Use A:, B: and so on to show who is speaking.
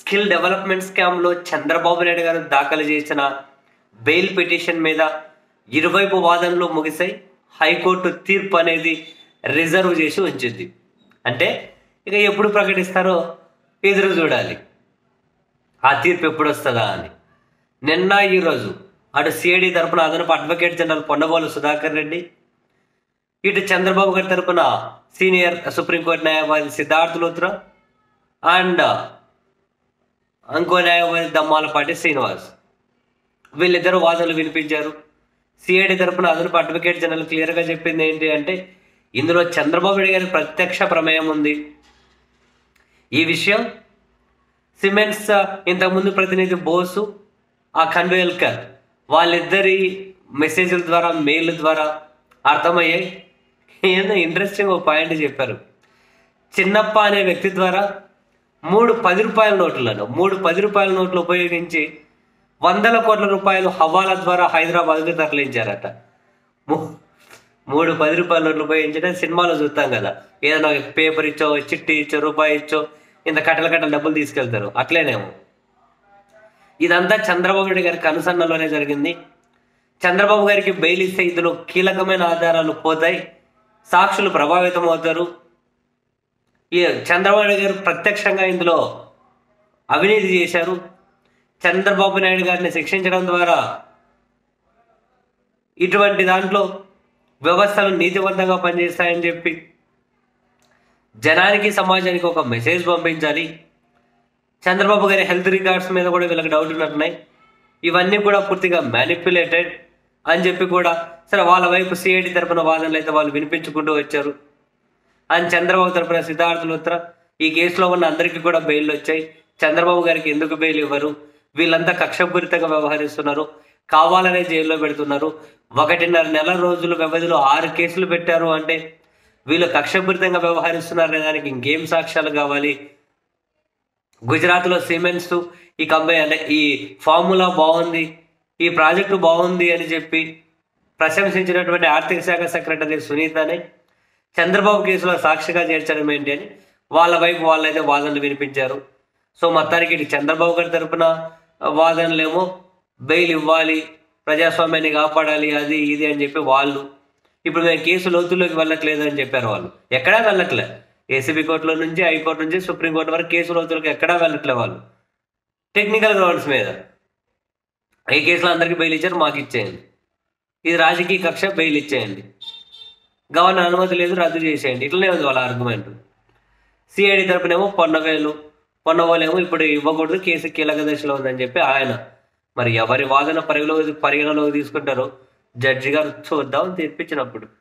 A: skill development స్కామ్లో చంద్రబాబు నాయుడు గారు దాఖలు చేసిన బెయిల్ పిటిషన్ మీద ఇరువైపు వాదనలు ముగిసాయి హైకోర్టు తీర్పు అనేది రిజర్వ్ చేసి ఉంచింది అంటే ఇక ఎప్పుడు ప్రకటిస్తారో ఎదురు చూడాలి ఆ తీర్పు ఎప్పుడు వస్తుందా అని నిన్న ఈరోజు అటు సిఐడి తరపున అదనపు అడ్వకేట్ జనరల్ పొన్నబోలు సుధాకర్ రెడ్డి ఇటు చంద్రబాబు గారి తరపున సీనియర్ సుప్రీంకోర్టు న్యాయవాది సిద్ధార్థ్ లూత్రా అండ్ ఇంకో న్యాయవాది దమ్మాలపాటి శ్రీనివాస్ వీళ్ళిద్దరు వాదనలు వినిపించారు సిఐడి తరపున అదనపు అడ్వకేట్ జనరల్ క్లియర్గా చెప్పింది ఏంటి అంటే ఇందులో చంద్రబాబు నాయుడు గారి ప్రత్యక్ష ప్రమేయం ఉంది ఈ విషయం సిమెంట్స్ ఇంతకుముందు ప్రతినిధి బోసు ఆ కన్వేల్కర్ వాళ్ళిద్దరి మెసేజ్ల ద్వారా మెయిల్ ద్వారా అర్థమయ్యాయి ఏదో ఇంట్రెస్టింగ్ ఒక పాయింట్ చెప్పారు చిన్నప్ప అనే వ్యక్తి ద్వారా మూడు పది రూపాయల నోట్లను మూడు పది రూపాయల నోట్లు ఉపయోగించి వందల కోట్ల రూపాయలు హవాలా ద్వారా హైదరాబాద్కు తరలించారట మూ- మూడు పది రూపాయల నోట్లు ఉపయోగించడం సినిమాలో చూస్తాం కదా ఏదైనా పేపర్ ఇచ్చో చిట్టి ఇచ్చో రూపాయి ఇచ్చో ఇంత కట్టల కట్టల డబ్బులు తీసుకెళ్తారు అట్లేనేమో ఇదంతా చంద్రబాబు నాయుడు గారి కనుసన్నలోనే జరిగింది చంద్రబాబు గారికి బెయిల్ ఇస్తే ఇందులో కీలకమైన ఆధారాలు పోతాయి సాక్షులు ప్రభావితం అవుతారు ఈ చంద్రబాబు నాయుడు గారు ప్రత్యక్షంగా ఇందులో అవినీతి చేశారు చంద్రబాబు నాయుడు గారిని శిక్షించడం ద్వారా ఇటువంటి దాంట్లో వ్యవస్థలు నీతివంతంగా పనిచేస్తాయని చెప్పి జనానికి సమాజానికి ఒక మెసేజ్ పంపించాలి చంద్రబాబు గారి హెల్త్ రికార్డ్స్ మీద కూడా వీళ్ళకి డౌట్ ఉన్నట్టున్నాయి ఇవన్నీ కూడా పూర్తిగా మ్యానిపులేటెడ్ అని చెప్పి కూడా సరే వాళ్ళ వైపు సిఐడి తరపున వాదనలు అయితే వాళ్ళు వినిపించుకుంటూ వచ్చారు అని చంద్రబాబు తరపున సిద్ధార్థ లూత్రా ఈ కేసులో ఉన్న అందరికీ కూడా బెయిల్ వచ్చాయి చంద్రబాబు గారికి ఎందుకు బెయిల్ ఇవ్వరు వీళ్ళంతా కక్షపూరితంగా వ్యవహరిస్తున్నారు కావాలనే జైల్లో పెడుతున్నారు ఒకటిన్నర నెల రోజుల వ్యవధిలో ఆరు కేసులు పెట్టారు అంటే వీళ్ళు కక్షపూరితంగా వ్యవహరిస్తున్నారు దానికి ఇంకేం సాక్ష్యాలు కావాలి గుజరాత్లో సిమెంట్స్ ఈ కంపెనీ అంటే ఈ ఫార్ములా బాగుంది ఈ ప్రాజెక్టు బాగుంది అని చెప్పి ప్రశంసించినటువంటి ఆర్థిక శాఖ సెక్రటరీ సునీతని చంద్రబాబు కేసులో సాక్షిగా చేర్చడం ఏంటి అని వాళ్ళ వైపు వాళ్ళైతే వాదనలు వినిపించారు సో మొత్తానికి ఇటు చంద్రబాబు గారి తరపున వాదనలేమో బెయిల్ ఇవ్వాలి ప్రజాస్వామ్యాన్ని కాపాడాలి అది ఇది అని చెప్పి వాళ్ళు ఇప్పుడు మేము కేసు లోతుల్లోకి వెళ్ళట్లేదు అని చెప్పారు వాళ్ళు ఎక్కడా వెళ్ళట్లే ఏసీబీ కోర్టులో నుంచి హైకోర్టు నుంచి సుప్రీంకోర్టు వరకు కేసు లోతులకు ఎక్కడా వెళ్ళట్లే వాళ్ళు టెక్నికల్ గ్రౌండ్స్ మీద ఈ కేసులో అందరికీ బెయిల్ ఇచ్చారు మాకు ఇచ్చేయండి ఇది రాజకీయ కక్ష బెయిల్ ఇచ్చేయండి గవర్నర్ అనుమతి లేదు రద్దు చేసేయండి ఇట్లనే ఉంది వాళ్ళ ఆర్గ్యుమెంట్ సిఐడి తరపునేమో పొన్నవేలు పొన్నవాళ్ళేమో ఇప్పుడు ఇవ్వకూడదు కేసు కీలక దశలో ఉందని చెప్పి ఆయన మరి ఎవరి వాదన పరిగణలో పరిగణలోకి తీసుకుంటారో జడ్జి గారు చూద్దాం తీర్పిచ్చినప్పుడు